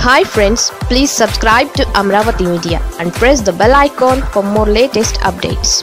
hi friends please subscribe to Amaravati media and press the bell icon for more latest updates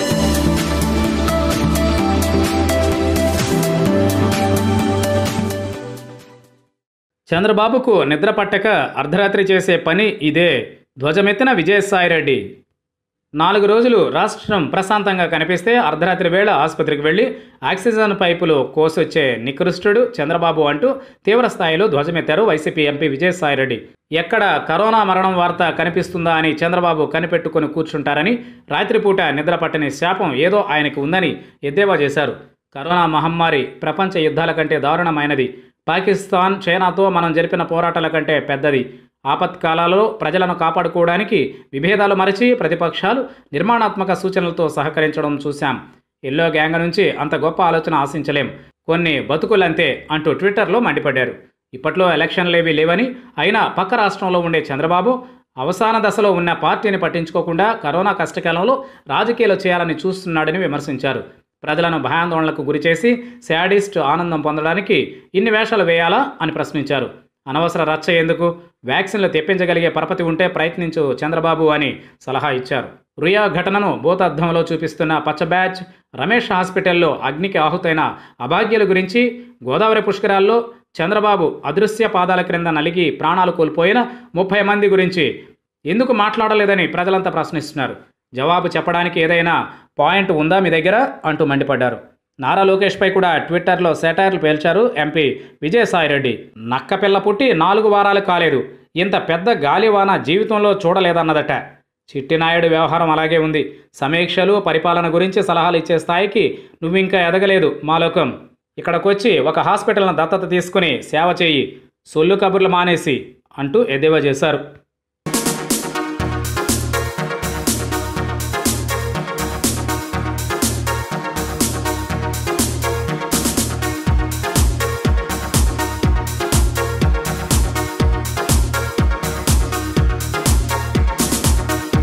చంద్రబాబుకు నిద్ర పట్టక అర్ధరాత్రి చేసే పని ఇదే ధ్వజమెత్తిన విజయసాయిరెడ్డి నాలుగు రోజులు రాష్ట్రం ప్రశాంతంగా కనిపిస్తే అర్ధరాత్రి వేళ ఆసుపత్రికి వెళ్లి ఆక్సిజన్ పైపులు కోసొచ్చే నికృష్టుడు చంద్రబాబు అంటూ తీవ్ర స్థాయిలో ధ్వజమెత్తారు వైసీపీ ఎంపీ విజయసాయిరెడ్డి ఎక్కడ కరోనా మరణం వార్త కనిపిస్తుందా అని చంద్రబాబు కనిపెట్టుకుని కూర్చుంటారని రాత్రిపూట నిద్ర పట్టని శాపం ఏదో ఆయనకు ఉందని ఎద్దేవా చేశారు కరోనా మహమ్మారి ప్రపంచ యుద్ధాల కంటే దారుణమైనది పాకిస్తాన్ చైనాతో మనం జరిపిన పోరాటాల కంటే పెద్దది ఆపత్కాలాలలో ప్రజలను కాపాడుకోవడానికి విభేదాలు మరచి ప్రతిపక్షాలు నిర్మాణాత్మక సూచనలతో సహకరించడం చూశాం ఎల్లో గ్యాంగ్ నుంచి అంత గొప్ప ఆలోచన ఆశించలేం కొన్ని బతుకులంతే అంటూ ట్విట్టర్లో మండిపడ్డారు ఇప్పట్లో ఎలక్షన్లేవీ లేవని అయినా పక్క రాష్ట్రంలో ఉండే చంద్రబాబు అవసాన దశలో ఉన్న పార్టీని పట్టించుకోకుండా కరోనా కష్టకాలంలో రాజకీయాలు చేయాలని చూస్తున్నాడని విమర్శించారు ప్రజలను భయాందోళనలకు గురిచేసి శాడిస్ట్ ఆనందం పొందడానికి ఇన్ని వేషాలు వేయాలా అని ప్రశ్నించారు అనవసర రచ్చ ఎందుకు వ్యాక్సిన్లు తెప్పించగలిగే పరపతి ఉంటే ప్రయత్నించు చంద్రబాబు అని సలహా ఇచ్చారు రుయా ఘటనను భూతద్దంలో చూపిస్తున్న పచ్చ బ్యాచ్ రమేష్ హాస్పిటల్లో అగ్నికి ఆహుతైన అభాగ్యుల గురించి గోదావరి పుష్కరాల్లో చంద్రబాబు అదృశ్య పాదాల క్రింద నలిగి ప్రాణాలు కోల్పోయిన ముప్పై మంది గురించి ఎందుకు మాట్లాడలేదని ప్రజలంతా ప్రశ్నిస్తున్నారు జవాబు చెప్పడానికి ఏదైనా పాయింట్ ఉందా మీ దగ్గర అంటూ మండిపడ్డారు నారా లోకేష్పై కూడా ట్విట్టర్లో సెటైర్లు పేల్చారు ఎంపీ విజయసాయిరెడ్డి నక్కపిల్ల పుట్టి నాలుగు వారాలు కాలేదు ఇంత పెద్ద గాలివాన జీవితంలో చూడలేదన్నదట చిట్టినాయుడు వ్యవహారం అలాగే ఉంది సమీక్షలు పరిపాలన గురించి సలహాలు ఇచ్చే స్థాయికి నువ్వింకా ఎదగలేదు మాలోకం ఇక్కడికొచ్చి ఒక హాస్పిటల్ను దత్తత తీసుకుని సేవ చేయి సొల్లు కబుర్లు మానేసి అంటూ ఎద్దేవా చేశారు